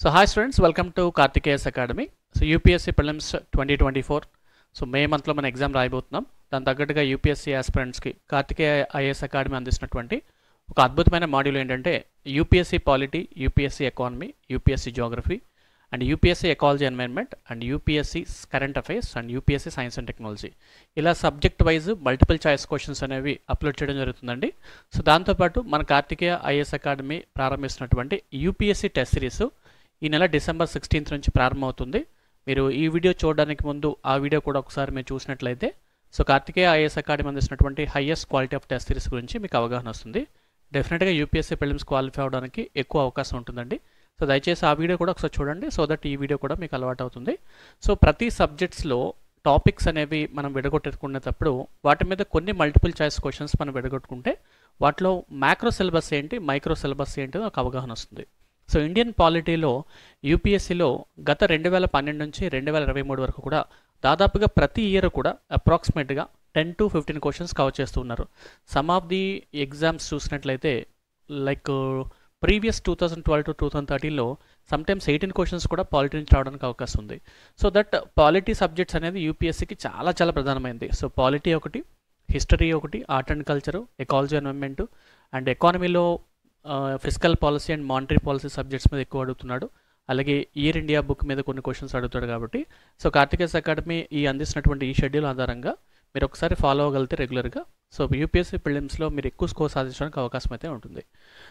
So hi students welcome to Karthikeya's academy so UPSC prelims twenty twenty four so May మంత్లో మన exam రాయబోతున్నాం దాని తగ్గట్టుగా యూపీఎస్సీ ఆస్పిరెంట్స్కి కార్తికేయ ఐఏఎస్ అకాడమీ అందిస్తున్నటువంటి ఒక అద్భుతమైన మాడ్యూల్ ఏంటంటే UPSC polity UPSC economy UPSC geography and UPSC ecology environment and UPSC current affairs and UPSC science and technology ఇలా subject wise multiple choice questions అనేవి అప్లోడ్ చేయడం జరుగుతుందండి సో దాంతోపాటు మన కార్తికేయ ఐఏఎస్ అకాడమీ ప్రారంభిస్తున్నటువంటి యూపీఎస్సీ టెస్ట్ సిరీస్ ఈ నెల December sixteenth నుంచి ప్రారంభమవుతుంది మీరు ఈ వీడియో చూడడానికి ముందు ఆ వీడియో కూడా ఒకసారి మీరు చూసినట్లయితే సో కార్తికేయ ఐఏఎస్ అకాడమీ అందిస్తున్నటువంటి highest quality of test series గురించి మీకు అవగాహన వస్తుంది డెఫినెట్గా యూపీఎస్సీ ప్రిలిమ్స్ క్వాలిఫై అవడానికి ఎక్కువ అవకాశం ఉంటుందండి సో దయచేసి ఆ వీడియో కూడా ఒకసారి చూడండి సో దట్ ఈ వీడియో కూడా మీకు అలవాటు అవుతుంది సో ప్రతి సబ్జెక్ట్స్లో టాపిక్స్ అనేవి మనం విడగొట్టుకునేటప్పుడు వాటి మీద కొన్ని మల్టిపుల్ చాయిస్ క్వశ్చన్స్ మనం విడగొట్టుకుంటే వాటిలో మ్యాక్రో సిలబస్ ఏంటి మైక్రో సిలబస్ ఏంటి అని ఒక అవగాహన వస్తుంది సో ఇండియన్ పాలిటీలో యూపీఎస్సీలో గత రెండు వేల పన్నెండు నుంచి రెండు వేల ఇరవై మూడు వరకు కూడా దాదాపుగా ప్రతి ఇయర్ కూడా అప్రాక్సిమేట్గా ten to fifteen questions cover చేస్తూ ఉన్నారు సమ్ ఆఫ్ ది ఎగ్జామ్స్ చూసినట్లయితే like previous two thousand twelve to two thousand థర్టీన్లో సమ్టైమ్స్ ఎయిటీన్ క్వశ్చన్స్ కూడా పాలిటీ నుంచి రావడానికి అవకాశం ఉంది సో దట్ పాలిటీ సబ్జెక్ట్స్ అనేది యూపీఎస్సీకి చాలా చాలా ప్రధానమైంది సో పాలిటీ ఒకటి హిస్టరీ ఒకటి art and culture ecology environment and ఎకానమీలో physical policy and monetary policy subjects మీద ఎక్కువ అడుగుతున్నాడు అలాగే ఇయర్ ఇండియా బుక్ మీద కొన్ని క్వశ్చన్స్ అడుగుతాడు కాబట్టి సో కార్తికేస్ అకాడమీ ఈ అందిస్తున్నటువంటి ఈ షెడ్యూల్ ఆధారంగా మీరు ఒకసారి ఫాలో అవ్వగలిగితే రెగ్యులర్గా సో యూపీఎస్సీ ప్రిలిమ్స్లో మీరు ఎక్కువ స్కోర్ సాధించడానికి అవకాశం అయితే ఉంటుంది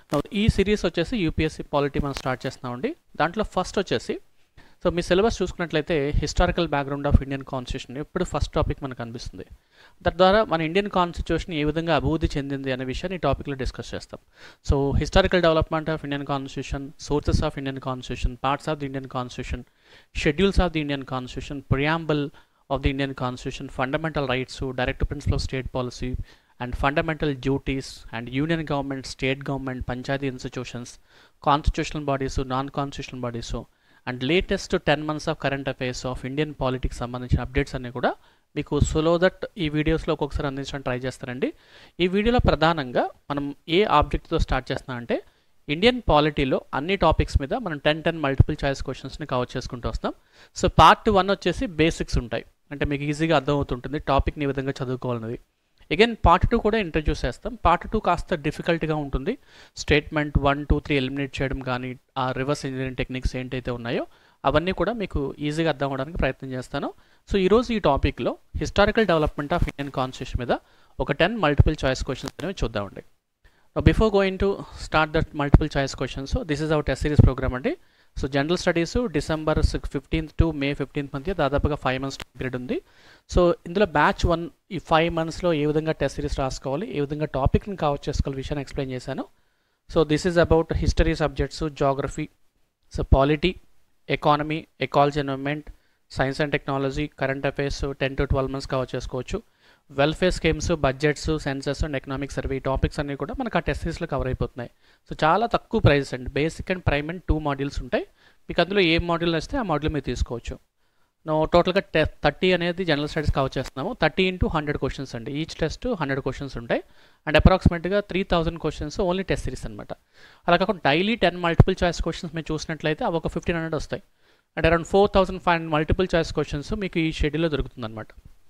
ఈ సిరీస్ వచ్చేసి యూపీఎస్సీ పాలిటీ మనం స్టార్ట్ చేస్తున్నామండి దాంట్లో ఫస్ట్ వచ్చేసి సో మీ సిలబస్ చూసుకున్నట్లయితే historical background of Indian constitution ఎప్పుడు ఫస్ట్ టాపిక్ మనకు అనిపిస్తుంది తద్వారా మన ఇండియన్ కాన్స్టిట్యూషన్ ఏ విధంగా అభివృద్ధి చెందింది అనే విషయాన్ని ఈ టాపిక్లో డిస్కస్ చేస్తాం so historical development of Indian constitution sources of Indian constitution parts of the Indian constitution schedules of the Indian constitution preamble of the Indian constitution fundamental rights direct principle of state policy and fundamental duties and union government state government panchayati institutions constitutional bodies non constitutional bodies and latest ten months of current affairs of Indian politics సంబంధించిన updates అన్నీ కూడా మీకు so that ఈ వీడియోస్లో ఒక్కొక్కసారి అందించడానికి try చేస్తారండి ఈ వీడియోలో ప్రధానంగా మనం ఏ ఆబ్జెక్ట్తో స్టార్ట్ చేస్తున్నాం అంటే ఇండియన్ పాలిటీలో అన్ని టాపిక్స్ మీద మనం టెన్ టెన్ మల్టిపుల్ చాయిస్ క్వశ్చన్స్ని కవర్ చేసుకుంటూ వస్తాం సో పార్ట్ వన్ వచ్చేసి బేసిక్స్ ఉంటాయి అంటే మీకు ఈజీగా అర్థమవుతుంటుంది టాపిక్ని ఈ విధంగా చదువుకోవాలన్నది అగైన్ పార్ట్ టూ కూడా ఇంట్రడ్యూస్ చేస్తాం పార్ట్ టూ కాస్త డిఫికల్ట్గా ఉంటుంది statement one two three eliminate చేయడం కానీ ఆ రివర్స్ ఇంజనీరింగ్ టెక్నిక్స్ ఏంటైతే ఉన్నాయో అవన్నీ కూడా మీకు ఈజీగా అర్థం అవ్వడానికి ప్రయత్నం చేస్తాను సో ఈరోజు ఈ టాపిక్లో historical development of Indian constitution మీద ఒక టెన్ మల్టిపుల్ చాయిస్ క్వశ్చన్స్ అనేవి చూద్దామండి before going to start that multiple choice questions this is our test series programme అండి so general studies December six fifteenth to May fifteenth మధ్య దాదాపుగా five months period ఉంది so ఇందులో batch one ఈ five మంత్స్లో ఏ విధంగా టెస్ట్ సిరీస్ రాసుకోవాలి ఏ విధంగా టాపిక్ని కవర్ చేసుకోవాలి విషయాన్ని ఎక్స్ప్లెయిన్ చేశాను so this is about history subjects geography so polity economy ecology environment science and technology current affairs ten to twelve months cover చేసుకోవచ్చు welfare schemes budgets census and economic survey topics అన్నీ కూడా మనకు ఆ test సిరీస్లో cover అయిపోతున్నాయి so చాలా తక్కువ prices అండి basic and prime and two modules ఉంటాయి మీకు అందులో ఏ మాడ్యూల్ వస్తే ఆ మాడ్యూల్ మీరు తీసుకోవచ్చు నో టోటల్గా టె థర్టీ అనేది జనరల్ స్టడీస్ కవర్ చేస్తున్నాము థర్టీ ఇంటూ హండ్రెడ్ క్వశ్చన్స్ అండి ఈచ్ టెస్ట్ హండ్రెడ్ క్వశ్చన్స్ ఉంటాయి అండ్ అప్రాక్సిమేట్గా three thousand questions only test series అనమాట అలా కాకుండా daily ten multiple choice questions మీరు చూసినట్లయితే అవి ఒక ఫిఫ్టీన్ హండ్రెడ్ వస్తాయి and around four thousand five hundred multiple choice questions మీకు ఈ షెడ్యూల్లో దొరుకుతుంది అనమాట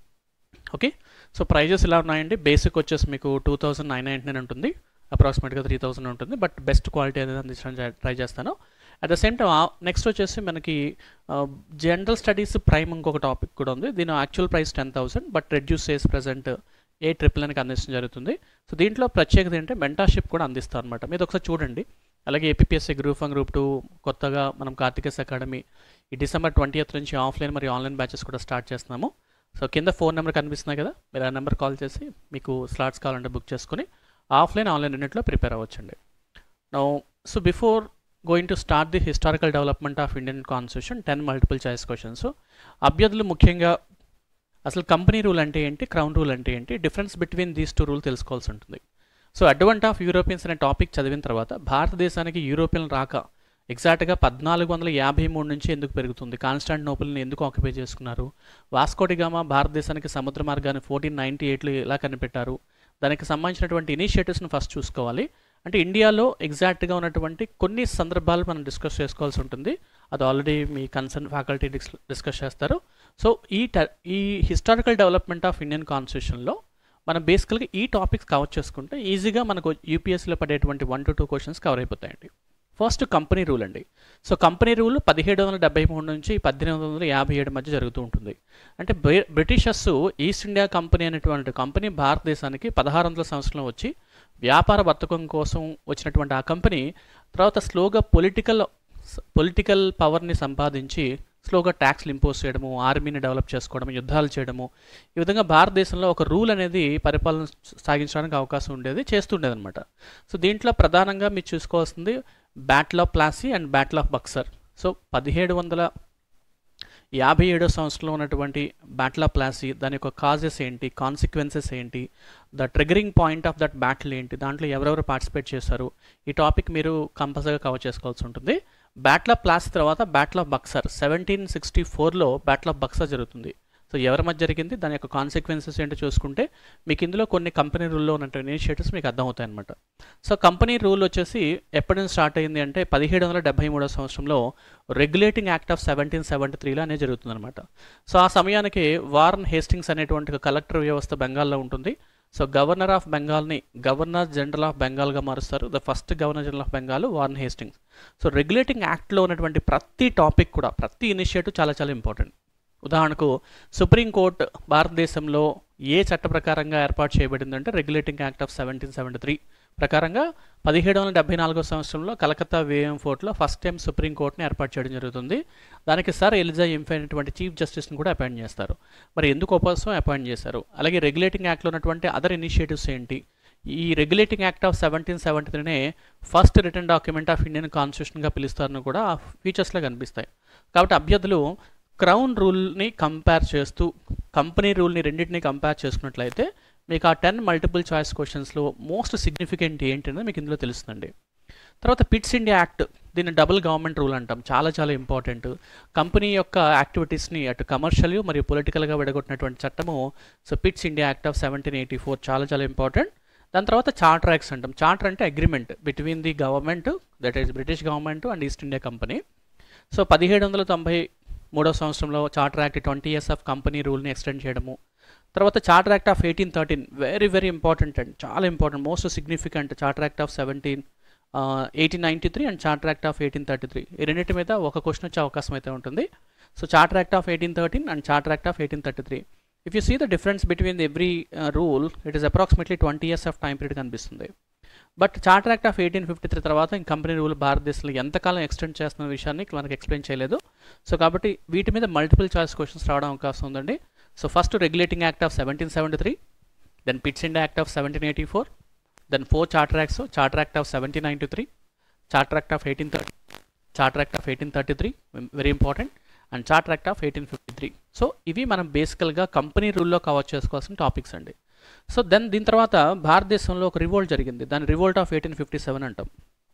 ఓకే సో ప్రైజెస్ ఇలా ఉన్నాయండి బేసిక్ వచ్చేసి మీకు two thousand nine ninety nine ఉంటుంది అప్రాక్సిమేట్గా త్రీ థౌసండ్ ఉంటుంది బట్ బెస్ట్ క్వాలిటీ అనేది అందించడానికి ట్రై చేస్తాను at the same time next వచ్చేసి మనకి జనరల్ స్టడీస్ ప్రైమ్ ఇంకొక టాపిక్ కూడా ఉంది దీని actual price ten thousand but reduce చేసి ప్రజెంట్ ఏ ట్రిపుల్ అని అందించడం జరుగుతుంది సో దీంట్లో ప్రత్యేకత ఏంటంటే మెంటార్షిప్ కూడా అందిస్తాం అనమాట మీరు ఒకసారి చూడండి అలాగే APSC group one group two కొత్తగా మనం కార్తికేస్ అకాడమీ ఈ డిసెంబర్ ట్వంటీ నుంచి ఆఫ్లైన్ మరియు ఆన్లైన్ బ్యాచెస్ కూడా స్టార్ట్ చేస్తున్నాము సో కింద ఫోన్ నెంబర్ కనిపిస్తున్నాయి కదా మీరు ఆ నెంబర్ కాల్ చేసి మీకు స్లాట్స్ కావాలంటే బుక్ చేసుకుని ఆఫ్లైన్ ఆన్లైన్ రెండింటిలో ప్రిపేర్ అవ్వచ్చండి no so before going to start the historical development of Indian constitution ten multiple choice questions అభ్యర్థులు ముఖ్యంగా అసలు కంపెనీ రూల్ అంటే ఏంటి క్రౌన్ రూల్ అంటే ఏంటి difference between these two rule తెలుసుకోవాల్సి ఉంటుంది సో అడ్వంట్ ఆఫ్ యూరోపియన్స్ అనే టాపిక్ చదివిన తర్వాత భారతదేశానికి యూరోపియన్ రాక ఎగ్జాక్ట్గా పద్నాలుగు వందల యాభై మూడు నుంచి ఎందుకు పెరుగుతుంది కాన్స్టాంటినోపుల్ని ఎందుకు ఆక్యుపై చేసుకున్నారు వాస్కోడిగామా భారతదేశానికి సముద్ర మార్గాన్ని ఫోర్టీన్ నైంటీ ఎయిట్లో ఎలా కనిపెట్టారు దానికి సంబంధించినటువంటి ఇనిషియేటివ్స్ని ఫస్ట్ చూసుకోవాలి అంటే ఇండియాలో ఎగ్జాక్ట్గా ఉన్నటువంటి కొన్ని సందర్భాలు మనం డిస్కస్ చేసుకోవాల్సి ఉంటుంది అది ఆల్రెడీ మీ కన్సర్న్ ఫ్యాకల్టీ డిస్కస్ చేస్తారు సో ఈ ట- ఈ హిస్టారికల్ డెవలప్మెంట్ ఆఫ్ ఇండియన్ కాన్స్టిట్యూషన్లో మనం బేసికల్గా ఈ టాపిక్స్ కవర్ చేసుకుంటే ఈజీగా మనకు యూపీఎస్సీలో పడేటువంటి one to two questions cover అయిపోతాయండి ఫస్ట్ కంపెనీ రూల్ అండి సో కంపెనీ రూల్ పదిహేడు వందల డెబ్బై మూడు నుంచి పద్దెనిమిది వందల యాభై ఏడు మధ్య జరుగుతూ ఉంటుంది అంటే బ్రి- బ్రిటిషర్స్ ఈస్ట్ ఇండియా కంపెనీ అనేటువంటి కంపెనీ భారతదేశానికి పదహారు వందల సంవత్సరంలో వచ్చి వ్యాపార వర్తకం కోసం వచ్చినటువంటి ఆ కంపెనీ తర్వాత స్లోగా పొలిటికల్ పొలిటికల్ పవర్ని సంపాదించి స్లోగా ట్యాక్స్లు ఇంపోజ్ చేయడము ఆర్మీని డెవలప్ చేసుకోవడం యుద్ధాలు చేయడము ఈ విధంగా భారతదేశంలో ఒక రూల్ అనేది పరిపాలన సాగించడానికి అవకాశం ఉండేది చేస్తుండేది అనమాట సో దీంట్లో ప్రధానంగా మీరు చూసుకోవాల్సింది battle of Plassey and battle of Buxar so పదిహేడు వందల యాభై ఏడో సంవత్సరంలో ఉన్నటువంటి బ్యాటిల్ ఆఫ్ ప్లాసీ దాని యొక్క కాజెస్ ఏంటి కాన్సిక్వెన్సెస్ ఏంటి the triggering point of that battle ఏంటి దాంట్లో ఎవరెవరు పార్టిసిపేట్ చేశారు ఈ టాపిక్ మీరు కంపల్సరీగా కవర్ చేసుకోవాల్సి ఉంటుంది బ్యాటిల్ ఆఫ్ ప్లాసీ తర్వాత battle of Buxar seventeen sixty ఫోర్లో బ్యాటిల్ ఆఫ్ బక్సర్ జరుగుతుంది సో ఎవరి మధ్య జరిగింది దాని యొక్క కాన్సిక్వెన్సెస్ ఏంటో చూసుకుంటే మీకు ఇందులో కొన్ని కంపెనీ రూల్లో ఉన్నటువంటి ఇనిషియేటివ్స్ మీకు అర్థమవుతాయి అనమాట సో కంపెనీ రూల్ వచ్చేసి ఎప్పటి నుంచి స్టార్ట్ అయింది అంటే పదిహేడు వందల డెబ్బై మూడో సంవత్సరంలో regulating act of seventeen seventy త్రీలో అనేది జరుగుతుందన్నమాట సో ఆ సమయానికి వారన్ హేస్టింగ్స్ అనేటువంటి ఒక కలెక్టర్ వ్యవస్థ బెంగాల్లో ఉంటుంది సో గవర్నర్ ఆఫ్ బెంగాల్ని గవర్నర్ జనరల్ ఆఫ్ బెంగాల్గా మారుస్తారు the first governor general of Bengal Warren Hastings so regulating యాక్ట్లో ఉన్నటువంటి ప్రతి టాపిక్ కూడా ప్రతి ఇనిషియేటివ్ చాలా చాలా ఇంపార్టెంట్ ఉదాహరణకు సుప్రీంకోర్టు భారతదేశంలో ఏ చట్ట ప్రకారంగా ఏర్పాటు చేయబడిందంటే regulating act of seventeen seventy three ప్రకారంగా పదిహేడు వందల డెబ్బై నాలుగో సంవత్సరంలో కలకత్తా వేఎం ఫోర్ట్లో ఫస్ట్ టైం సుప్రీంకోర్టుని ఏర్పాటు చేయడం జరుగుతుంది దానికి సార్ ఎలిజా ఎంఫై అనేటువంటి చీఫ్ జస్టిస్ని కూడా అపాయింట్ చేస్తారు మరి ఎందుకు కోసం అపాయింట్ చేశారు అలాగే రెగ్యులేటింగ్ యాక్ట్లో ఉన్నటువంటి అదర్ ఇనిషియేటివ్స్ ఏంటి ఈ regulating act of seventeen seventy త్రీనే first return document of Indian కాన్స్టిట్యూషన్గా పిలుస్తారని కూడా ఆ ఫీచర్స్లో కనిపిస్తాయి కాబట్టి అభ్యర్థులు క్రౌన్ రూల్ని కంపేర్ చేస్తూ కంపెనీ రూల్ని రెండింటిని కంపేర్ చేసుకున్నట్లయితే మీకు ఆ టెన్ మల్టిపుల్ చాయిస్ క్వశ్చన్స్లో మోస్ట్ సిగ్నిఫికెంట్ ఏంటి అనేది మీకు ఇందులో తెలుస్తుందండి తర్వాత పిట్స్ ఇండియా యాక్ట్ దీన్ని డబుల్ గవర్నమెంట్ రూల్ అంటాం చాలా చాలా ఇంపార్టెంట్ కంపెనీ యొక్క యాక్టివిటీస్ని అటు కమర్షియల్ మరియు పొలిటికల్గా విడగొట్టినటువంటి చట్టము so Pitt's India act of seventeen eighty four చాలా చాలా ఇంపార్టెంట్ దాని తర్వాత చార్టర్ యాక్ట్స్ అంటాం చార్టర్ అంటే agreement between the government that is British government and East India company so పదిహేడు వందల తొంభై మూడో సంవత్సరంలో charter act twenty years of company రూల్ని ఎక్స్టెండ్ చేయడము తర్వాత charter act of eighteen thirteen very very important and చాలా important most significant charter act of seventeen eighteen ninety three and charter act of eighteen thirty three ఈ రెండింటి మీద ఒక question వచ్చే అవకాశం అయితే ఉంటుంది so charter act of eighteen thirteen and charter act of eighteen thirty three if you see the difference between every rule it is approximately twenty years of time period కనిపిస్తుంది but charter act of eighteen fifty three తర్వాత ఇంక company rule భారతదేశంలో ఎంతకాలం extend చేస్తున్న విషయాన్ని మనకి explain చేయలేదు so కాబట్టి వీటి మీద మల్టిపుల్ చాయిస్ క్వశ్చన్స్ రావడం అవకాశం ఉందండి so first regulating act of seventeen seventy three then Pitt's India act of seventeen eighty four then four charter acts charter act of seventeen ninety three charter act of eighteen thirty charter act of eighteen thirty three very important and charter act of eighteen fifty three so ఇవి మనం బేసికల్గా company రూల్లో cover చేసుకోవాల్సిన topics అండి so then దీని తర్వాత భారతదేశంలో ఒక రివోల్ట్ జరిగింది దాని revolt of eighteen fifty seven అంటాం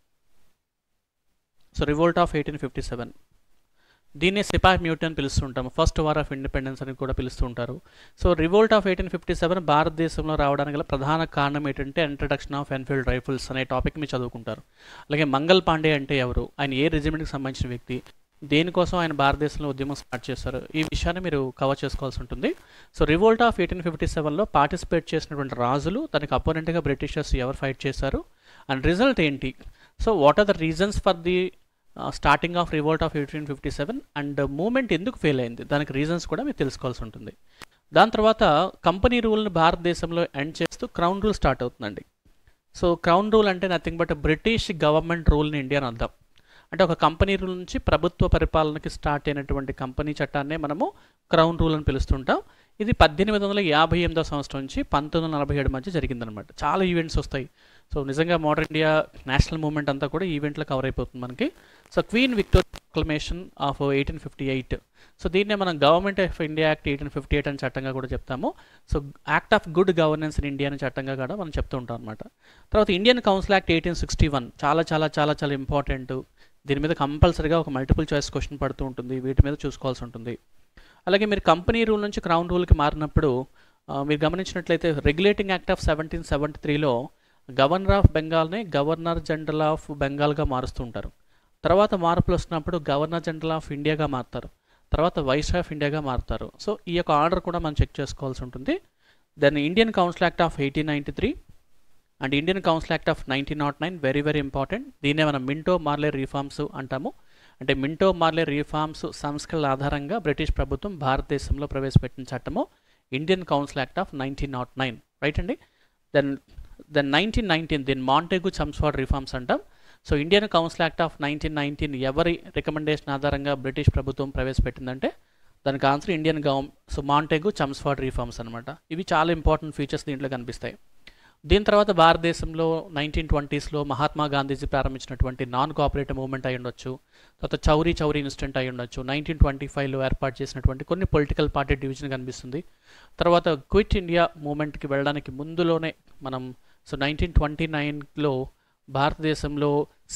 so revolt of eighteen fifty seven దీన్ని సిపాహ్ మ్యూట్ అని పిలుస్తుంటాం ఫస్ట్ వార్ ఆఫ్ ఇండిపెండెన్స్ అని కూడా పిలుస్తుంటారు so revolt of eighteen fifty seven భారతదేశంలో రావడానికి గల ప్రధాన కారణం ఏంటంటే ఇంట్రడక్షన్ ఆఫ్ ఎన్ఫీల్డ్ రైఫిల్స్ అనే టాపిక్ మీరు చదువుకుంటారు అలాగే మంగల్ పాండే అంటే ఎవరు ఆయన ఏ రెజిమెంట్కి సంబంధించిన వ్యక్తి దేనికోసం ఆయన భారతదేశంలో ఉద్యమం స్టార్ట్ చేశారు ఈ విషయాన్ని మీరు కవర్ చేసుకోవాల్సి ఉంటుంది so revolt of eighteen fifty సెవెన్లో పార్టిసిపేట్ చేసినటువంటి రాజులు తనకి అపోనెంట్గా బ్రిటిషర్స్ ఎవరు ఫైట్ చేశారు అండ్ రిజల్ట్ ఏంటి so what are the reasons for the starting of revolt of eighteen fifty seven and movement ఎందుకు ఫెయిల్ అయింది దానికి రీజన్స్ కూడా మీరు తెలుసుకోవాల్సి ఉంటుంది దాని తర్వాత కంపెనీ రూల్ని భారతదేశంలో ఎండ్ చేస్తూ క్రౌన్ రూల్ స్టార్ట్ అవుతుందండి సో క్రౌన్ రూల్ అంటే nothing but British government rule in India అని అర్థం అంటే ఒక కంపెనీ రూల్ నుంచి ప్రభుత్వ పరిపాలనకి స్టార్ట్ అయినటువంటి కంపెనీ చట్టాన్నే మనము క్రౌన్ రూల్ అని పిలుస్తుంటాం ఇది పద్దెనిమిది వందల యాభై ఎనిమిదో సంవత్సరం నుంచి పంతొమ్మిది వందల నలభై ఏడు మధ్య జరిగిందనమాట చాలా ఈవెంట్స్ వస్తాయి సో నిజంగా మోడర్న్ ఇండియా నేషనల్ మూవ్మెంట్ అంతా కూడా ఈవెంట్లో కవర్ అయిపోతుంది మనకి so Queen Victoria proclamation of eighteen fifty eight so దీన్నే మనం government of India act eighteen fifty eight అని చట్టంగా కూడా చెప్తాము so act of good governance in India అని చట్టంగా కూడా మనం చెప్తూ ఉంటాం అనమాట తర్వాత Indian council act eighteen sixty one చాలా చాలా చాలా చాలా ఇంపార్టెంట్ దీని మీద కంపల్సరీగా ఒక మల్టిపుల్ చాయిస్ క్వశ్చన్ పడుతూ ఉంటుంది వీటి మీద చూసుకోవాల్సి ఉంటుంది అలాగే మీరు కంపెనీ రూల్ నుంచి క్రౌన్ రూల్కి మారినప్పుడు మీరు గమనించినట్లయితే regulating act of seventeen seventy త్రీలో గవర్నర్ ఆఫ్ బెంగాల్ని గవర్నర్ జనరల్ ఆఫ్ బెంగాల్గా మారుస్తూ ఉంటారు తర్వాత మార్పులు వస్తున్నప్పుడు గవర్నర్ జనరల్ ఆఫ్ ఇండియాగా మారుతారు తర్వాత వైస్ ఆఫ్ ఇండియాగా మారుతారు సో ఈ యొక్క ఆర్డర్ కూడా మనం చెక్ చేసుకోవాల్సి ఉంటుంది then Indian council act of eighteen ninety three and Indian council act of nineteen nought nine very very important దీన్నే మనం మింటో మార్లే రీఫార్మ్స్ అంటాము అంటే మింటో మార్లే రీఫార్మ్స్ సంస్కరణల ఆధారంగా బ్రిటిష్ ప్రభుత్వం భారతదేశంలో ప్రవేశపెట్టిన చట్టము Indian council act of nineteen nought nine right అండి దెన్ దెన్ నైన్టీన్ నైన్టీన్ దీని మాంటెగు చమ్స్ఫార్డ్ రిఫార్మ్స్ అంటాం so Indian council act of nineteen nineteen ఎవరి రికమెండేషన్ ఆధారంగా బ్రిటిష్ ప్రభుత్వం ప్రవేశపెట్టిందంటే దానికి ఆన్సర్ ఇండియన్ గవర్న సో మాంటెగు చమ్స్ఫార్డ్ రిఫార్మ్స్ అనమాట ఇవి చాలా ఇంపార్టెంట్ ఫీచర్స్ దీంట్లో కనిపిస్తాయి దీని తర్వాత భారతదేశంలో నైన్టీన్ ట్వంటీస్లో మహాత్మా గాంధీజీ ప్రారంభించినటువంటి నాన్ కోఆపరేటివ్ మూవ్మెంట్ అయి ఉండొచ్చు తర్వాత చౌరీ చౌరీ ఇన్సిడెంట్ అయి ఉండొచ్చు నైన్టీన్ ట్వంటీ ఫైవ్లో ఏర్పాటు చేసినటువంటి కొన్ని పొలిటికల్ పార్టీ డివిజన్ కనిపిస్తుంది తర్వాత క్విట్ ఇండియా మూమెంట్కి వెళ్ళడానికి ముందులోనే మనం సో నైన్టీన్ ట్వంటీ నైన్లో భారతదేశంలో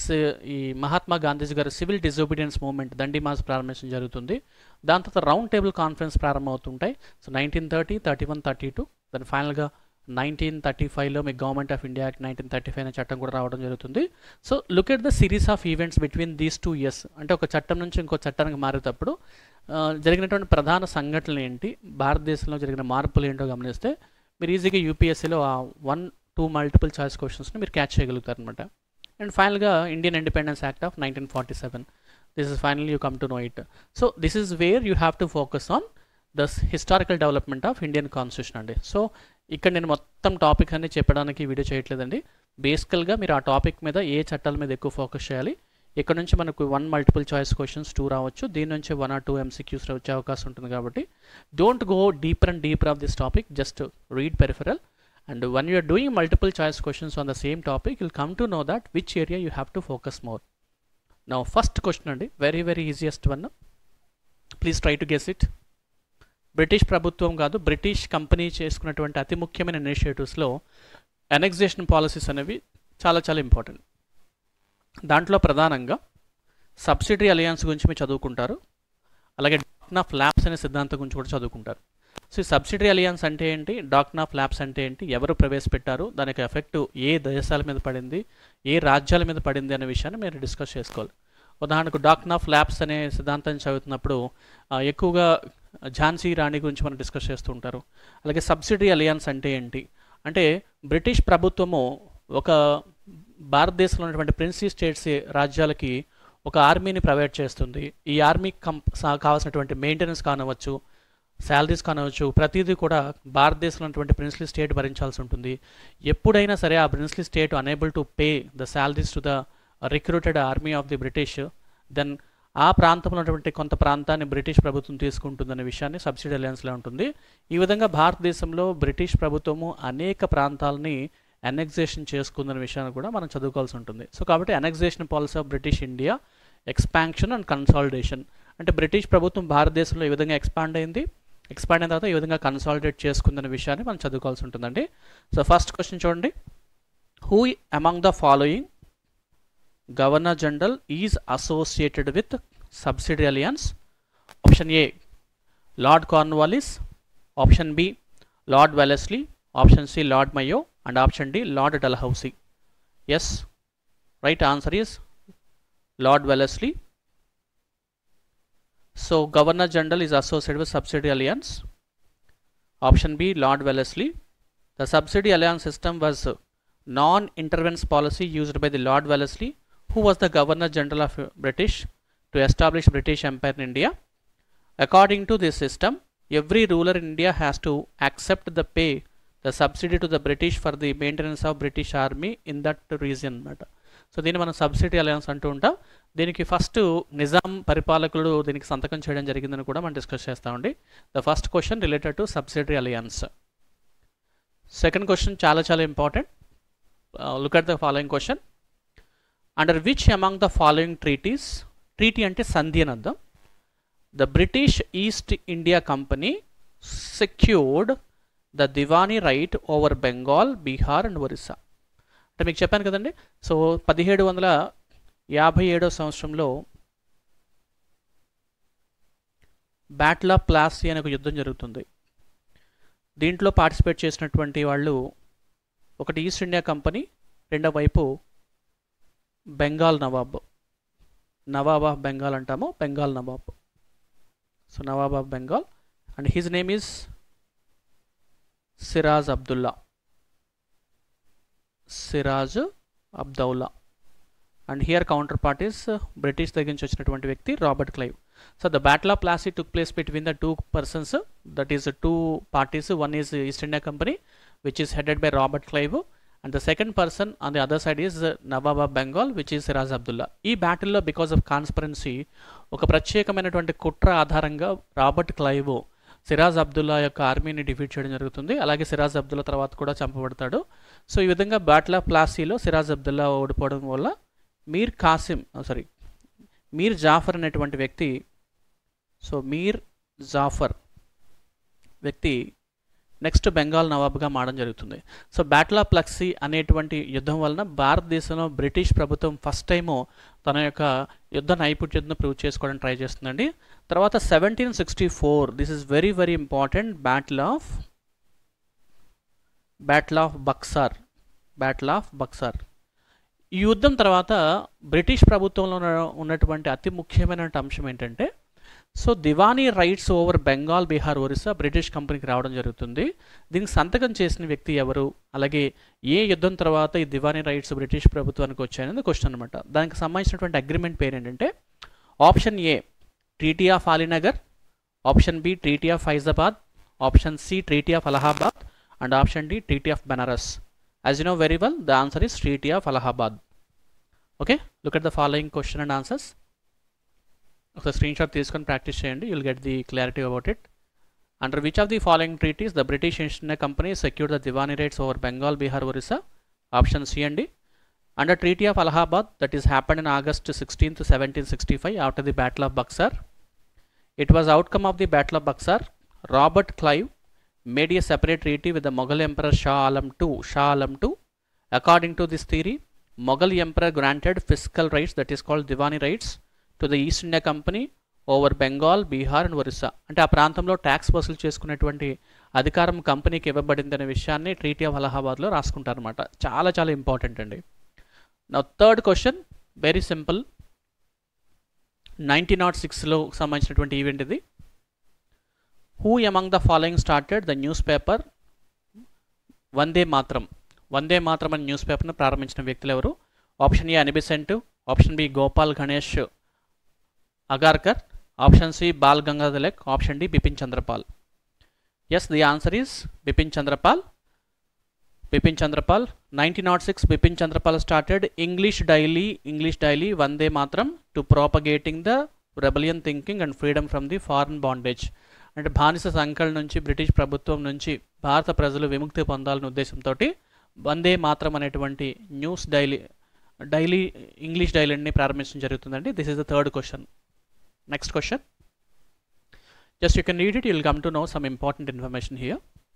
ఈ మహాత్మా గాంధీజీ గారి civil disobedience movement Dandi march ప్రారంభించడం జరుగుతుంది దాని తర్వాత రౌండ్ టేబుల్ కాన్ఫరెన్స్ ప్రారంభమవుతుంటాయి so nineteen thirty thirty one thirty two దాని ఫైనల్గా నైన్టీన్ థర్టీ ఫైవ్లో మీకు government of India act nineteen thirty five అనే చట్టం కూడా రావడం జరుగుతుంది so look at the series of events between these two years అంటే ఒక చట్టం నుంచి ఇంకో చట్టానికి మారేటప్పుడు జరిగినటువంటి ప్రధాన సంఘటనలు ఏంటి భారతదేశంలో జరిగిన మార్పులు ఏంటో గమనిస్తే మీరు ఈజీగా యూపీఎస్సీలో ఆ వన్ టూ మల్టిపుల్ చాయిస్ క్వశ్చన్స్ని మీరు క్యాచ్ చేయగలుగుతారు అనమాట అండ్ ఫైనల్గా Indian independence act of nineteen forty seven this is final you come to know it so this is where you have to focus on the historical development of Indian constitution అండి సో ఇక్కడ నేను మొత్తం topic అన్ని చెప్పడానికి video చేయట్లేదండి బేసికల్గా మీరు ఆ టాపిక్ మీద ఏ చట్టాల మీద ఎక్కువ ఫోకస్ చేయాలి ఇక్కడ నుంచి మనకు one multiple choice questions two రావచ్చు దీని నుంచి వన్ ఆర్ టూ ఎంసీక్యూస్ వచ్చే అవకాశం ఉంటుంది కాబట్టి don't go deeper and deeper of this topic just read peripheral and when you are doing multiple choice questions on the same topic will come to know that which area you have to focus more నా first question అండి very very easiest one please try to guess it British ప్రభుత్వం కాదు British company చేసుకున్నటువంటి అతి ముఖ్యమైన ఇనిషియేటివ్స్లో annexation policies అనేవి చాలా చాలా ఇంపార్టెంట్ దాంట్లో ప్రధానంగా సబ్సిడీ అలయన్స్ గురించి మీరు చదువుకుంటారు అలాగే డాక్నా ఆఫ్ ల్యాబ్స్ అనే సిద్ధాంతం గురించి కూడా చదువుకుంటారు సో ఈ సబ్సిడీ అలయన్స్ అంటే ఏంటి డాక్నా ఆఫ్ ల్యాబ్స్ అంటే ఏంటి ఎవరు ప్రవేశపెట్టారు దానికి ఎఫెక్ట్ ఏ దేశాల మీద పడింది ఏ రాజ్యాల మీద పడింది అనే విషయాన్ని మీరు డిస్కస్ చేసుకోవాలి ఉదాహరణకు డాక్నా ఆఫ్ ల్యాబ్స్ అనే సిద్ధాంతం చదువుతున్నప్పుడు ఎక్కువగా ఝాన్సీ రాణి గురించి మనం డిస్కస్ చేస్తూ ఉంటారు అలాగే సబ్సిడీ అలయన్స్ అంటే ఏంటి అంటే బ్రిటిష్ ప్రభుత్వము ఒక భారతదేశంలో ఉన్నటువంటి ప్రిన్సీ స్టేట్స్ రాజ్యాలకి ఒక ఆర్మీని ప్రొవైడ్ చేస్తుంది ఈ ఆర్మీకి కం కావాల్సినటువంటి మెయింటెనెన్స్ కానవచ్చు శాలరీస్ కానవచ్చు ప్రతిదీ కూడా భారతదేశంలో ఉన్నటువంటి ప్రిన్స్లీ స్టేట్ భరించాల్సి ఉంటుంది ఎప్పుడైనా సరే ఆ princely state unable to pay the salaries to the recruited army of the British then ఆ ప్రాంతంలో ఉన్నటువంటి కొంత ప్రాంతాన్ని బ్రిటిష్ ప్రభుత్వం తీసుకుంటుందనే విషయాన్ని సబ్సిడీ అలయన్స్లో ఉంటుంది ఈ విధంగా భారతదేశంలో బ్రిటిష్ ప్రభుత్వము అనేక ప్రాంతాలని అనెక్సేషన్ చేసుకుందనే విషయాన్ని కూడా మనం చదువుకోవాల్సి ఉంటుంది సో కాబట్టి annexation policy of British India expansion and consolidation అంటే బ్రిటిష్ ప్రభుత్వం భారతదేశంలో ఈ విధంగా ఎక్స్పాండ్ అయింది ఎక్స్పాండ్ అయిన తర్వాత ఈ విధంగా కన్సాలిడేట్ చేసుకుందనే విషయాన్ని మనం చదువుకోవాల్సి ఉంటుందండి సో ఫస్ట్ క్వశ్చన్ చూడండి who among the following governor general is associated with subsidiary alliance option A Lord Cornwallis option B Lord Wellesley option C Lord Mayo and option D Lord Dalhousie yes right answer is Lord Wellesley so governor general is associated with subsidiary alliance option B Lord Wellesley the subsidiary alliance system was non intervention policy used by the Lord Wellesley who was the Governor General of British to establish British Empire in India. According to this system, every ruler in India has to accept the pay, the subsidy to the British for the maintenance of British army in that region అన్నమాట so దీన్ని మనం subsidy alliance అంటూ ఉంటాం దీనికి first Nizam పరిపాలకుడు దీనికి సంతకం చేయడం జరిగిందని కూడా మనం డిస్కస్ చేస్తామండి the first question related to subsidiary alliance second question చాలా చాలా important look at the following question under which among the following treaties treaty అంటే సంధి అని అర్థం the British East India company secured the diwani right over Bengal Bihar and Orissa అంటే మీకు చెప్పాను కదండి సో పదిహేడు వందల యాభై ఏడో సంవత్సరంలో బ్యాటిల్ ఆఫ్ ప్లాసీ అనే ఒక యుద్ధం జరుగుతుంది దీంట్లో పార్టిసిపేట్ చేసినటువంటి వాళ్ళు ఒకటి ఈస్ట్ ఇండియా కంపెనీ రెండో వైపు బెంగాల్ నవాబ్ నవాబ్ ఆఫ్ బెంగాల్ అంటాము Bengal nawab so nawab of Bengal and his name is Siraj Abdullah Siraj Abdoulla and here counterpart is British దగ్గర నుంచి వచ్చినటువంటి వ్యక్తి Robert Clive so the battle of Plassey took place between the two persons that is two parties one is East India company which is headed by Robert Clive and the second person on the other side is nawab of Bengal which is Siraj Abdullah ఈ బ్యాటిల్లో because of conspiracy ఒక ప్రత్యేకమైనటువంటి కుట్ర ఆధారంగా Robert Clive Siraj Abdullah యొక్క ఆర్మీని defeat చేయడం జరుగుతుంది అలాగే సిరాజ్ అబ్దుల్లా తర్వాత కూడా చంపబడతాడు సో ఈ విధంగా బ్యాటిల్ ఆఫ్ ప్లాసీలో సిరాజ్ అబ్దుల్లా ఓడిపోవడం వల్ల మీర్ కాసిం సారీ మీర్ జాఫర్ అనేటువంటి వ్యక్తి సో మీర్ జాఫర్ వ్యక్తి నెక్స్ట్ బెంగాల్ నవాబ్గా మారడం జరుగుతుంది సో బ్యాటిల్ ఆఫ్ ప్లక్సీ అనేటువంటి యుద్ధం వలన భారతదేశంలో బ్రిటిష్ ప్రభుత్వం ఫస్ట్ టైము తన యొక్క యుద్ధ నైపుణ్యతను ప్రూవ్ చేసుకోవడం ట్రై చేస్తుందండి తర్వాత seventeen sixty four this is very very important battle of battle of Buxar battle of Buxar ఈ యుద్ధం తర్వాత బ్రిటిష్ ప్రభుత్వంలో ఉన్న- ఉన్నటువంటి అతి ముఖ్యమైన అంశం ఏంటంటే so diwani rights over Bengal Bihar Orissa British కంపెనీకి రావడం జరుగుతుంది దీనికి సంతకం చేసిన వ్యక్తి ఎవరు అలాగే ఏ యుద్ధం తర్వాత ఈ దివానీ రైట్స్ బ్రిటిష్ ప్రభుత్వానికి వచ్చాయనేది క్వశ్చన్ అనమాట దానికి సంబంధించినటువంటి అగ్రిమెంట్ పేరు ఏంటంటే option A treaty of Alinagar option B treaty of Faizabad option C treaty of Allahabad and option D treaty of Benaras as you know very well the answer is treaty of Allahabad okay look at the following question and answers ఒక screenshot తీసుకొని practice చేయండి you'll get the clarity about it under which of the following treaties the British East India company secure the Diwani rights over Bengal Bihar Orissa option C అండి under treaty of Allahabad that is happened in August sixteenth seventeen sixty five after the battle of Buxar it was outcome of the battle of Buxar Robert Clive made a separate treaty with the Mughal Emperor Shah Alam II. Shah Alam II. According to this theory, Mughal Emperor granted fiscal rights, that is called Diwani rights, to the East India Company over Bengal Bihar and Orissa అంటే ఆ ప్రాంతంలో tax వసూలు చేసుకునేటువంటి అధికారం కంపెనీకి ఇవ్వబడింది అనే విషయాన్ని ట్రీటీ ఆఫ్ అలహాబాద్లో రాసుకుంటారనమాట చాలా చాలా ఇంపార్టెంట్ అండి నా third question very simple nineteen nought సిక్స్లో సంబంధించినటువంటి ఈవెంట్ ఇది who among the following started the newspaper Vande Mataram Vande Mataram అనే న్యూస్ పేపర్ను ప్రారంభించిన వ్యక్తులు ఎవరు option A Annie Besant option B Gopal Ganesh Agarkar option C Bal Gangadhar Tilak option D Bipin Chandrapal yes the answer is Bipin Chandrapal Bipin Chandrapal nineteen nought six Bipin Chandrapal started English daily English daily Vande Mataram to propagating the rebellion thinking and freedom from the foreign bondage అంటే బానిస సంకల నుంచి British ప్రభుత్వం నుంచి భారత ప్రజలు విముక్తి పొందాలనే ఉద్దేశంతో వందే మాత్రం అనేటువంటి న్యూస్ డైలీ డైలీ ఇంగ్లీష్ డైలీని ప్రారంభించడం జరుగుతుందండి this is the third question next question just you can read it you'll come to know some important information here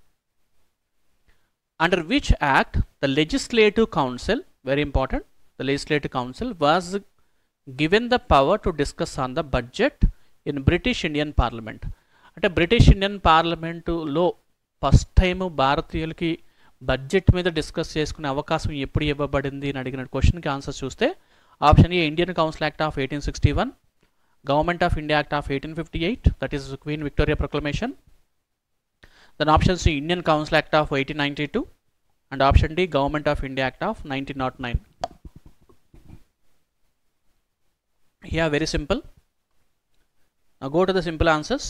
under which act the legislative council very important the legislative council was given the power to discuss on the budget in british indian parliament అంటే British Indian పార్లమెంటులో first time భారతీయులకి budget మీద discuss చేసుకునే అవకాశం ఎప్పుడు ఇవ్వబడింది అని అడిగిన క్వశ్చన్కి ఆన్సర్ చూస్తే option A Indian council act of eighteen sixty one government of India act of eighteen fifty eight that is Queen Victoria proclamation then option C Indian council act of eighteen ninety two and option D government of India act of nineteen nought nine yeah very simple go to the simple answers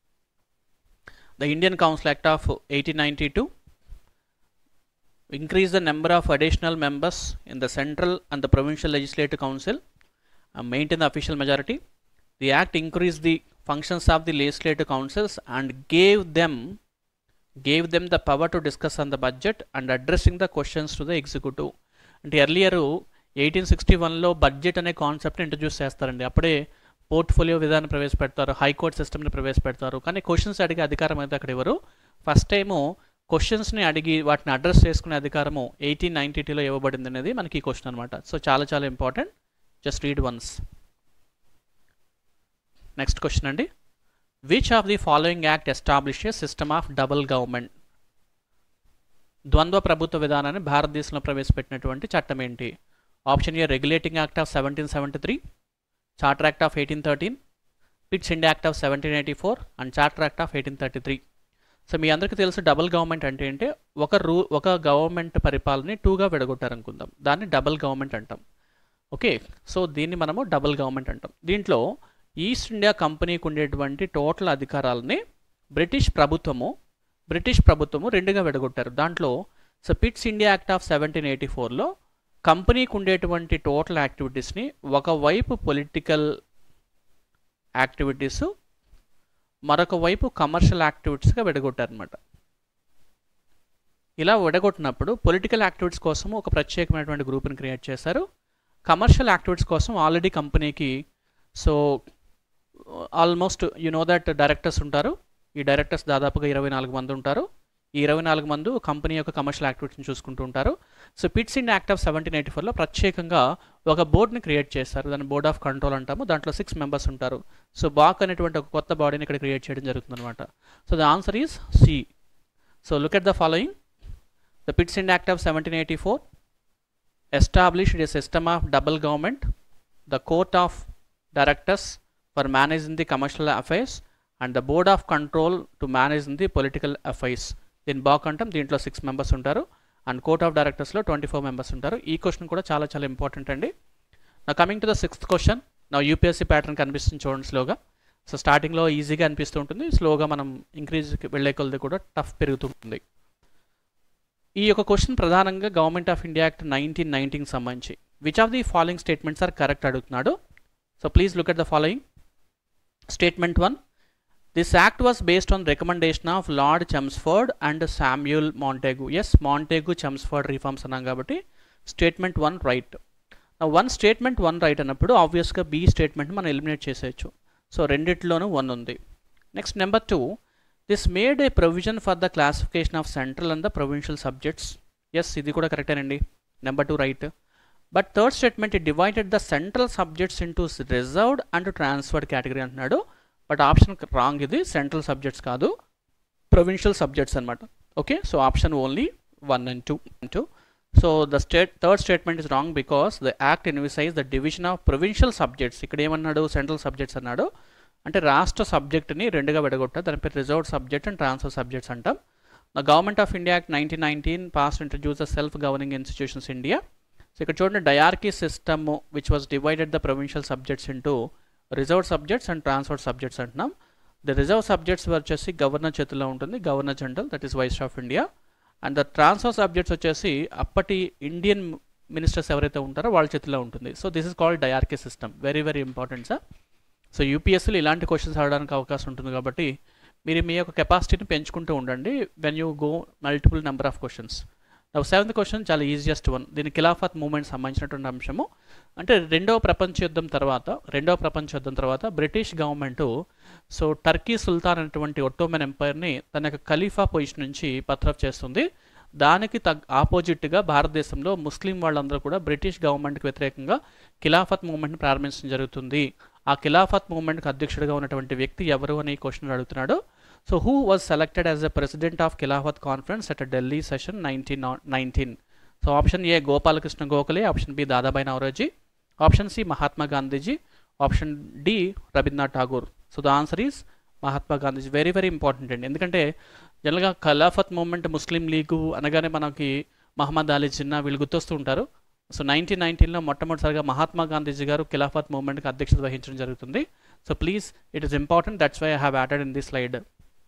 the Indian council act of eighteen ninety two increase the number of additional members in the central and the provincial legislative council and maintain the official majority the act increased the functions of the legislative councils and gave them gave them the power to discuss on the budget and addressing the questions to the executive అంటే earlier eighteen sixty వన్లో budget అనే కాన్సెప్ట్ని introduce చేస్తారండి అప్పుడే portfolio విధానం ప్రవేశపెడతారు high court సిస్టమ్ని ప్రవేశపెడతారు కానీ క్వశ్చన్స్ అడిగే అధికారం అయితే అక్కడ ఇవ్వరు ఫస్ట్ టైము క్వశ్చన్స్ని అడిగి వాటిని అడ్రస్ చేసుకునే అధికారము ఎయిటీన్ నైంటీ టూలో ఇవ్వబడింది అనేది మనకి ఈ క్వశ్చన్ అనమాట సో చాలా చాలా important just read once next question అండి which of the following act establish system of double government ద్వంద్వ ప్రభుత్వ విధానాన్ని భారతదేశంలో ప్రవేశపెట్టినటువంటి చట్టం ఏంటి option A regulating act of seventeen seventy three charter act of eighteen thirteen Pitt's India act of seventeen eighty four and charter act of eighteen thirty three so మీ అందరికీ తెలుసు డబుల్ గవర్నమెంట్ అంటే ఏంటి ఒక రూ ఒక గవర్నమెంట్ పరిపాలనని టూగా విడగొట్టారనుకుందాం దాన్ని డబుల్ గవర్నమెంట్ అంటాం ఓకే సో దీన్ని మనము డబుల్ గవర్నమెంట్ అంటాం దీంట్లో ఈస్ట్ ఇండియా కంపెనీకి ఉండేటువంటి టోటల్ అధికారాలని బ్రిటిష్ ప్రభుత్వము బ్రిటిష్ ప్రభుత్వము రెండుగా విడగొట్టారు దాంట్లో so Pitt's India act of seventeen eighty ఫోర్లో కంపెనీకి ఉండేటువంటి టోటల్ యాక్టివిటీస్ని ఒకవైపు పొలిటికల్ యాక్టివిటీస్ మరొక వైపు కమర్షియల్ యాక్టివిటీస్గా విడగొట్టారనమాట ఇలా విడగొట్టినప్పుడు పొలిటికల్ యాక్టివిటీస్ కోసం ఒక ప్రత్యేకమైనటువంటి గ్రూప్ని క్రియేట్ చేశారు కమర్షియల్ యాక్టివిటీస్ కోసం ఆల్రెడీ కంపెనీకి so almost you know that directors ఉంటారు ఈ డైరెక్టర్స్ దాదాపుగా ఇరవై నాలుగు మంది ఉంటారు ఈ ఇరవై నాలుగు మంది కంపెనీ యొక్క కమర్షియల్ యాక్టివిటీని చూసుకుంటూ ఉంటారు so Pitt's India act of seventeen eighty ఫోర్లో ప్రత్యేకంగా ఒక బోర్డుని క్రియేట్ చేస్తారు దాన్ని బోర్డ్ ఆఫ్ కంట్రోల్ అంటాము దాంట్లో సిక్స్ మెంబర్స్ ఉంటారు సో బాక్ అనేటువంటి ఒక కొత్త బాడీని ఇక్కడ క్రియేట్ చేయడం జరుగుతుందన్నమాట so the answer is C so look at the following the Pitt's India act of seventeen eighty four established a system of double government, the court of directors for managing the commercial affairs and the board of control to manage the political affairs. దీని బాక్ అంటాం దీంట్లో six members ఉంటారు and court of డైరెక్టర్స్లో twenty four members ఉంటారు ఈ question కూడా చాలా చాలా ఇంపార్టెంట్ అండి నా coming to the sixth question నా యూపీఎస్సీ ప్యాటర్న్ కనిపిస్తుంది చూడండి స్లోగా సో స్టార్టింగ్లో ఈజీగా అనిపిస్తూ ఉంటుంది స్లోగా మనం ఇంక్రీజ్కి వెళ్ళే కొలది కూడా టఫ్ పెరుగుతుంటుంది ఈ యొక్క క్వశ్చన్ ప్రధానంగా government of India act nineteen నైన్టీన్కి సంబంధించి which of the following statements are correct అడుగుతున్నాడు so please look at the following statement one this act was based on recommendation of Lord Chelmsford and Samuel Montagu yes Montagu Chelmsford reforms అన్నాం కాబట్టి statement one right one statement one right అన్నప్పుడు ఆబ్వియస్గా B statement మనం eliminate చేసేయచ్చు సో రెండిట్లోనూ one ఉంది next number two this made a provision for the classification of central and the provincial subjects yes ఇది కూడా కరెక్టేనండి number two right but third statement it divided the central subjects into reserved and transferred category అంటున్నాడు but option wrong ఇది central subjects కాదు provincial subjects అనమాట okay so option only one and two two so the state third statement is wrong because the act envisage the division of provincial subjects ఇక్కడ ఏమన్నాడు central subjects అన్నాడు అంటే రాష్ట్ర సబ్జెక్ట్ని రెండుగా విడగొట్టారు దాని పేరు reserved subject and transfer subjects అంటాం the government of India act nineteen nineteen pass introduce the self governing institutions India so ఇక్కడ చూడండి dyarchy system which was divided the provincial subjects into reserve subjects and transfer subjects అంటున్నాం the reserve subjects వచ్చేసి governor చేతిలో ఉంటుంది governor general that is vice of India and the transfer subjects వచ్చేసి అప్పటి Indian ministers ఎవరైతే ఉంటారో వాళ్ళ చేతిలో ఉంటుంది so this is called dyarchy system very very important sir so యూపీఎస్సీలో ఇలాంటి క్వశ్చన్స్ అడగడానికి అవకాశం ఉంటుంది కాబట్టి మీరు మీ యొక్క కెపాసిటీని పెంచుకుంటూ ఉండండి when you go multiple number of questions seventh question చాలా ఈజియెస్ట్ వన్ దీని ఖిలాఫత్ మూమెంట్ సంబంధించినటువంటి అంశము అంటే రెండవ ప్రపంచ యుద్ధం తర్వాత రెండవ ప్రపంచ యుద్ధం తర్వాత బ్రిటిష్ గవర్నమెంట్ సో టర్కీ సుల్తాన్ అనేటువంటి ఒట్టోమెన్ ఎంపైర్ని తన యొక్క ఖలీఫా పొజిషన్ నుంచి పత్రఫ్ చేస్తుంది దానికి తగ్ ఆపోజిట్గా భారతదేశంలో ముస్లిం వాళ్ళందరూ కూడా బ్రిటిష్ గవర్నమెంట్కి వ్యతిరేకంగా ఖిలాఫత్ మూమెంట్ని ప్రారంభించడం జరుగుతుంది ఆ ఖిలాఫత్ మూమెంట్కి అధ్యక్షుడిగా ఉన్నటువంటి వ్యక్తి ఎవరు అని క్వశ్చన్ అడుగుతున్నాడు so who was selected as the president of Khilafat conference at Delhi session nineteen nineteen so option A Gopalakrishna Gokhale option B Dadabhai Naoroji option C Mahatma Gandhiji option D Rabindranath Tagore so the answer is Mahatma Gandhiji very very important అండి ఎందుకంటే జనరల్గా ఖలాఫత్ మూమెంట్ ముస్లిం లీగు అనగానే మనకి మహమ్మద్ అలీ జిన్నా వీళ్ళు గుర్తొస్తూ ఉంటారు so nineteen నైన్టీన్లో మొట్టమొదటిసారిగా మహాత్మా గాంధీజీ గారు ఖిలాఫత్ మూవ్మెంట్కి అధ్యక్షత వహించడం జరుగుతుంది so please it is important that's why I have added in this slide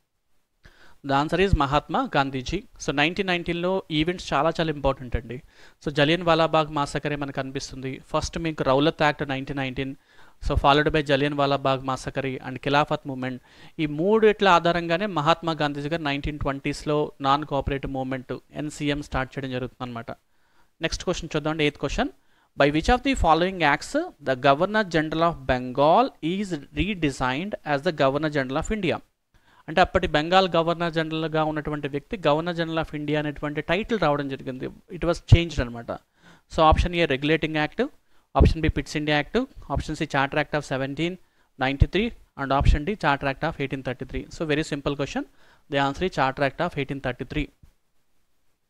the answer is Mahatma Gandhiji so nineteen నైన్టీన్లో ఈవెంట్స్ చాలా చాలా ఇంపార్టెంట్ అండి సో జలియన్ వాలాబాగ్ మాసకరే మనకు అనిపిస్తుంది ఫస్ట్ మీకు Rowlatt act nineteen nineteen so followed by Jallianwala వాలాబాగ్ మాసకరీ అండ్ ఖిలాఫత్ మూమెంట్ ఈ మూడిట్ల ఆధారంగానే మహాత్మా గాంధీజీ గారు నైన్టీన్ ట్వంటీస్లో non cooperative movement NCM start చేయడం జరుగుతుంది అనమాట నెక్స్ట్ క్వశ్చన్ చూద్దాం eighth question by which of the following acts the governor general of Bengal is redesigned as the governor general of India అంటే అప్పటి బెంగాల్ గవర్నర్ జనరల్గా ఉన్నటువంటి వ్యక్తి గవర్నర్ జనరల్ ఆఫ్ ఇండియా అనేటువంటి టైటిల్ రావడం జరిగింది ఇట్ వాస్ చేంజ్డ్ అనమాట so option A regulating act option B Pitt's India act option C charter act of seventeen ninety three and option D charter act of eighteen thirty three so very simple question the answer ఈ charter act of eighteen thirty three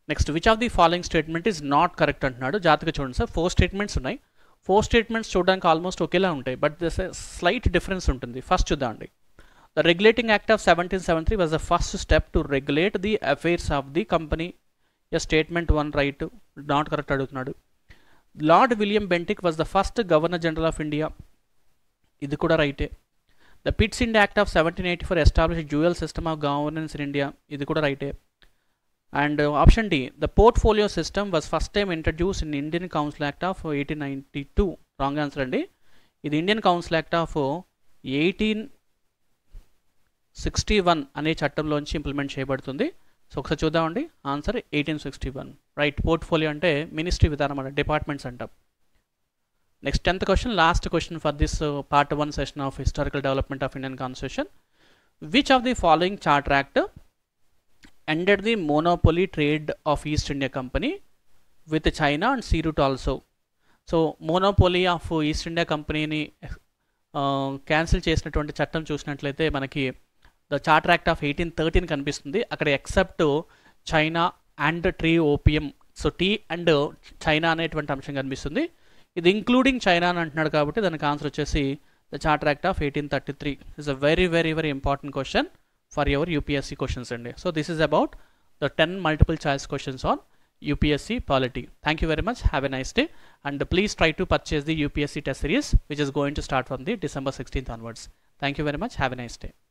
next which of the following statement is not correct అంటున్నాడు జాతక చూడండి sir four statements ఉన్నాయి four statements చూడడానికి almost ఒకేలా ఉంటాయి but this slight difference ఉంటుంది first చూద్దామండి the regulating act of seventeen seven three was the first step to regulate the affairs of the company A statement one right not correct అడుగుతున్నాడు Lord William Bentinck was the first governor general of India ఇది కూడా రైటే the Pitt's India act of seventeen eighty four establish dual system of governance in India ఇది కూడా రైటే and option D the portfolio system was first time introduce in Indian council act of eighteen ninety two wrong answer అండి ఇది Indian council act of eighteen sixty one అనే చట్టంలోంచి implement చేయబడుతుంది సో ఒకసారి చూద్దామండి answer eighteen sixty one right portfolio అంటే ministry విధానం అంటే డిపార్ట్మెంట్స్ అంటాం next tenth question last question for this part one session of historical development of Indian constitution which of the following charter act ended the monopoly trade of East India Company with China and sea route also. So monopoly of East India కంపెనీని cancel చేసినటువంటి చట్టం చూసినట్లయితే మనకి the charter act of eighteen thirteen కనిపిస్తుంది అక్కడ except China and tea opium so tea and China అనేటువంటి అంశం కనిపిస్తుంది ఇది ఇంక్లూడింగ్ చైనా అని అంటున్నాడు కాబట్టి దానికి ఆన్సర్ వచ్చేసి the charter act of eighteen thirty three is a very very very important question for your UPSC questions అండి so this is about the ten multiple choice questions on UPSC polity. Thank you very much. Have a nice day. And please try to purchase the UPSC test series, which is going to start from the December 16th onwards. Thank you very much. Have a nice day.